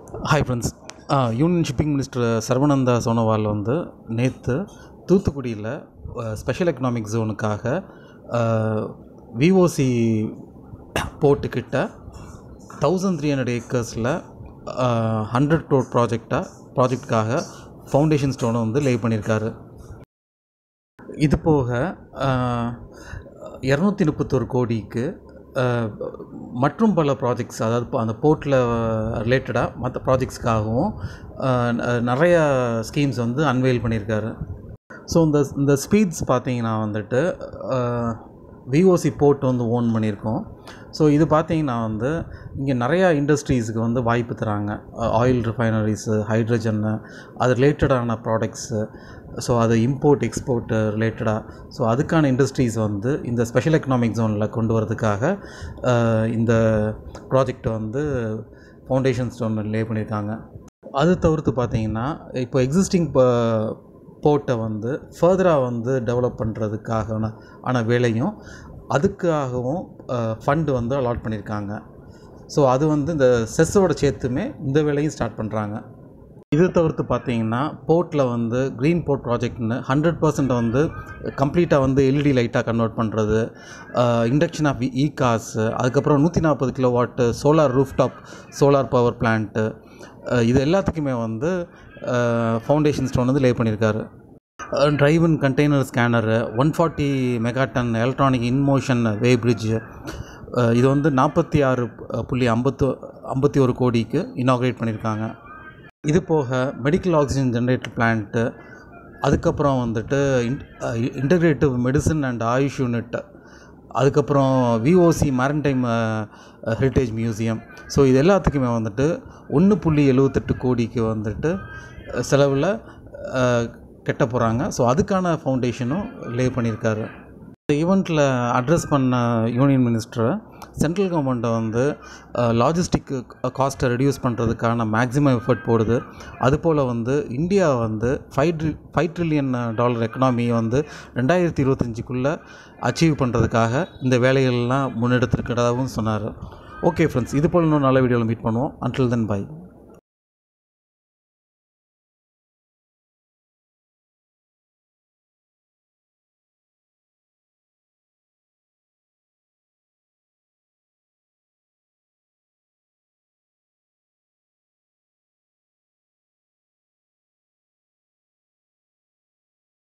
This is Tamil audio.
hi friends union shipping minister Sarbananda Sonowal வந்து நேற்று தூத்துக்குடியில் ஸ்பெஷல் எக்கனாமிக் ஜோனுக்காக விஓசி போர்ட்டுக்கிட்ட தௌசண்ட் த்ரீ ஹண்ட்ரட் ஏக்கர்ஸில் ஹண்ட்ரட் க்ரோர் ப்ராஜெக்டாக ப்ராஜெக்டுக்காக ஃபவுண்டேஷன் ஸ்டோனை வந்து லே பண்ணியிருக்காரு இது போக இரநூத்தி முப்பத்தொரு கோடிக்கு அஹ், மற்றும் பல ப்ராஜெக்ட்ஸ் அதாவது இப்போ அந்த போர்ட்டில் ரிலேட்டடாக மற்ற ப்ராஜெக்ட்ஸ்க்காகவும் நிறைய ஸ்கீம்ஸ் வந்து அன்வெயில் பண்ணியிருக்காரு ஸோ இந்த இந்த ஸ்பீட்ஸ் பார்த்தீங்கன்னா வந்துட்டு விஓசி போர்ட் வந்து ஓன் பண்ணியிருக்கோம் ஸோ இது பார்த்தீங்கன்னா வந்து இங்கே நிறையா இண்டஸ்ட்ரீஸுக்கு வந்து வாய்ப்பு தராங்க ஆயில் ரிஃபைனரிஸு ஹைட்ரஜன்னு அது ரிலேட்டடான ப்ராடக்ட்ஸு ஸோ அது இம்போர்ட் எக்ஸ்போர்ட் ரிலேட்டடாக ஸோ அதுக்கான இண்டஸ்ட்ரீஸ் வந்து இந்த ஸ்பெஷல் எக்கனாமிக் ஜோனில் கொண்டு வரதுக்காக அஹ், இந்த ப்ராஜெக்ட் வந்து ஃபவுண்டேஷன் ஸ்டோன் லே பண்ணியிருக்காங்க அது தவிர்த்து பார்த்தீங்கன்னா இப்போ எக்ஸிஸ்டிங் போர்ட்டை வந்து ஃபர்தராக வந்து டெவலப் பண்ணுறதுக்காக ஆன வேலையும் அதுக்காகவும் ஃபண்டு வந்து அலாட் பண்ணியிருக்காங்க ஸோ அது வந்து இந்த செஸ்ஸோட சேர்த்துமே இந்த வேலையும் ஸ்டார்ட் பண்ணுறாங்க இது தவிர்த்து பார்த்தீங்கன்னா போர்ட்டில் வந்து க்ரீன் போர்ட் ப்ராஜெக்ட்னு ஹண்ட்ரட் பர்சன்ட் வந்து கம்ப்ளீட்டாக வந்து எல்இடி லைட்டாக கன்வெர்ட் பண்ணுறது இண்டக்ஷன் ஆஃப் இ காசு அதுக்கப்புறம் நூற்றி நாற்பது kilo watt solar rooftop solar power plant இது எல்லாத்துக்குமே வந்து ஃபவுண்டேஷன் ஸ்டோன் வந்து லே பண்ணியிருக்காரு drive in container scanner one forty megaton electronic in motion weigh bridge இது வந்து நாற்பத்தி ஆறு புள்ளி ஐம்பத்து ஐம்பத்தி ஒரு கோடிக்கு இனாக்ரேட் பண்ணியிருக்காங்க இது போக மெடிக்கல் ஆக்சிஜன் ஜென்ரேட்டர் பிளான்ட்டு அதுக்கப்புறம் வந்துட்டு integrative medicine and AYUSH unit அதுக்கப்புறம் VOC maritime heritage museum so இது எல்லாத்துக்குமே வந்துட்டு ஒன்று புள்ளி எழுவத்தெட்டு கோடிக்கு வந்துட்டு செலவில் கட்ட போகிறாங்க ஸோ அதுக்கான ஃபவுண்டேஷனும் லே பண்ணியிருக்காரு இந்த ஈவெண்ட்டில் அட்ரஸ் பண்ண யூனியன் மினிஸ்டரை சென்ட்ரல் கவர்மெண்ட்டை வந்து லாஜிஸ்டிக் காஸ்ட்டை ரெடியூஸ் பண்ணுறதுக்கான மேக்ஸிமம் எஃபர்ட் போடுது அதுபோல் வந்து இந்தியா வந்து five tri five trillion dollar எக்கனாமியை வந்து ரெண்டாயிரத்தி இருபத்தஞ்சிக்குள்ளே அச்சீவ் பண்ணுறதுக்காக இந்த வேலைகள்லாம் முன்னெடுத்திருக்கிறதாகவும் சொன்னார் ஓகே ஃப்ரெண்ட்ஸ் இது போல் இன்னும் நல்ல வீடியோவில் மீட் பண்ணுவோம் அன்டில் தென் பை